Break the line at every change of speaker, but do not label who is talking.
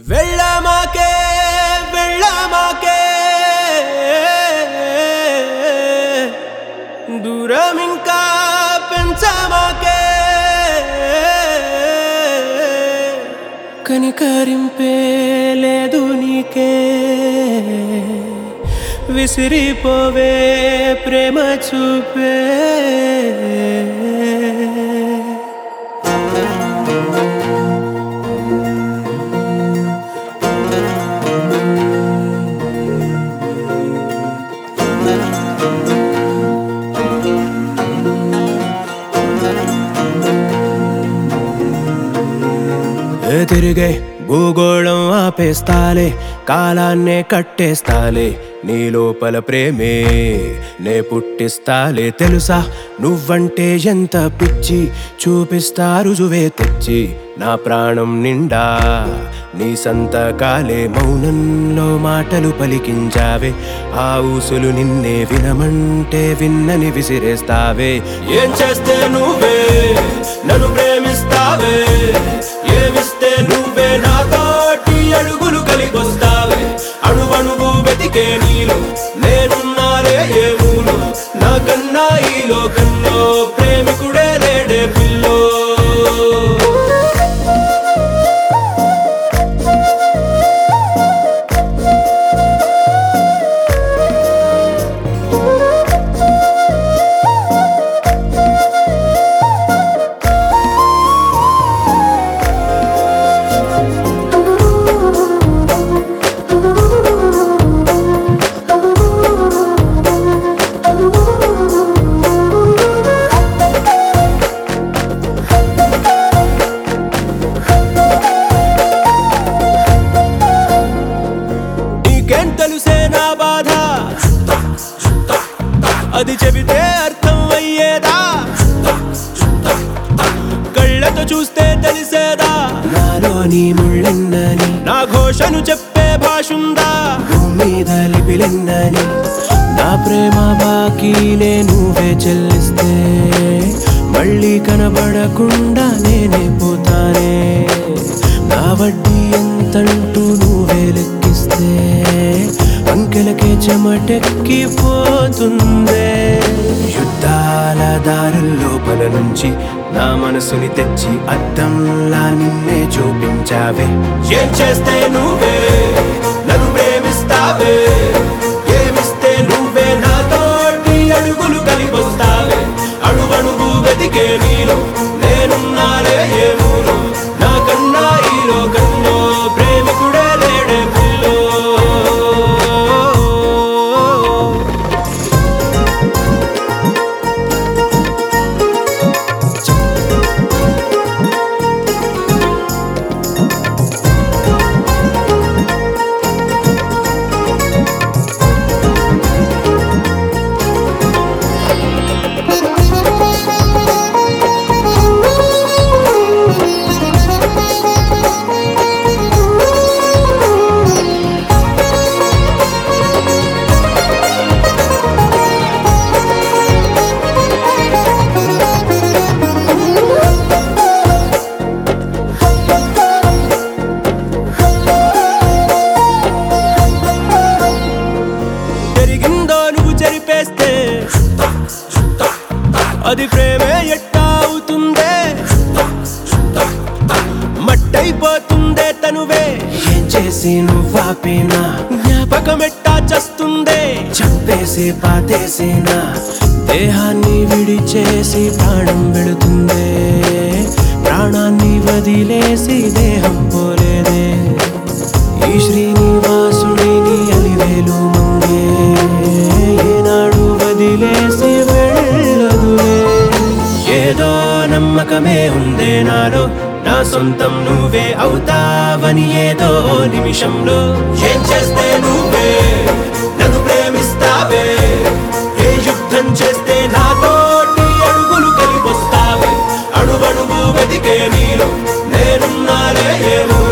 వెళ్ళమాకే వెళ్ళమాకే దూరం ఇంకా పెంచమాకే కనికరింపే లేదు నీకే విసిరిపోవే ప్రేమ చూపే ఏ తిరిగే భూగోళం ఆపేస్తాలే కాలాన్నే కట్టేస్తాలే నీ లోపల ప్రేమే నే పుట్టిస్తాలే తెలుసా నువ్వంటే ఎంత పిచ్చి చూపిస్తా రుజువే తెచ్చి నా ప్రాణం నిండా నీ సంతకాలే మౌనంలో మాటలు పలికించావే ఆ ఊసులు నిన్నే వినమంటే విన్నని విసిరేస్తావే ఏం చేస్తే నువ్వే నన్ను ప్రేమిస్తావే ఏమిస్తే నువ్వే నాతోటి అడుగులు కలిపొస్తావే అణువణువు వెతికే నీలో నేనున్నారే ఏ ఊరు నాకన్నా ఈ లోకంలో ప్రేమికుడే లేడే పిల్లో నీకేం తెలుసే నా బాధ అది చెబితే అర్థం అయ్యేదా కళ్ళతో చూస్తే తెలిసేదా నాలోని ముళ్ళెన్నని నా ఘోషను చెప్పే భాషుందా భూమి మీద లిపిలెన్నని నా ప్రేమ బాకీలే నువ్వే చెల్లిస్తే మళ్ళీ కనబడకుండా నేనే పోతానే నా వడ్డీ ఎంతంటూ నువ్వే లెక్కిస్తే అంకెలకే చెమటెక్కిపోతుందే యుద్ధాల దారుల లోపల నుంచి నా మనసుని తెచ్చి అద్దంలా నిన్నే చూపించావే ఏం చేస్తే నువ్వే నన్ను ప్రేమిస్తావే ఏమిస్తే నువ్వే నాతోటి అడుగులు కలిపొస్తావే అణువణువు వెతికే నీలో నేనున్నారే ఏ ఊరు నాకన్నా ఈ లోకంలో ప్రేమికుడే లేడే పిల్లో జరిగిందో నువ్వు చెరిపేస్తే అది ప్రేమే ఎట్టా అవుతుందే మట్టయిపోతుందే తనువే ఏం చేసి నువ్వాపేనా జ్ఞాపకం ఎట్టా చస్తుందే చంపేసి పాతేసేనా దేహాన్ని విడిచేసి ప్రాణం వెళుతుందే ప్రాణాన్ని వదిలేసి దేహం పోలేదే ఈ శ్రీనివాసుడిని అలివేలు మంగే ఏనాడు వదిలేసి వెళ్ళదులే ఏదో నమ్మకమే ఉందే నాలో నా సొంతం నువ్వే అవుతావని ఏదో నిమిషంలో ఏం చేస్తే నువ్వే నన్ను ప్రేమిస్తావే ఏ యుద్ధం చేస్తే నాతోటి అడుగులు కలిపొస్తావే అణువణువు వెతికే నీలో నేనున్నారే ఏ ఊరు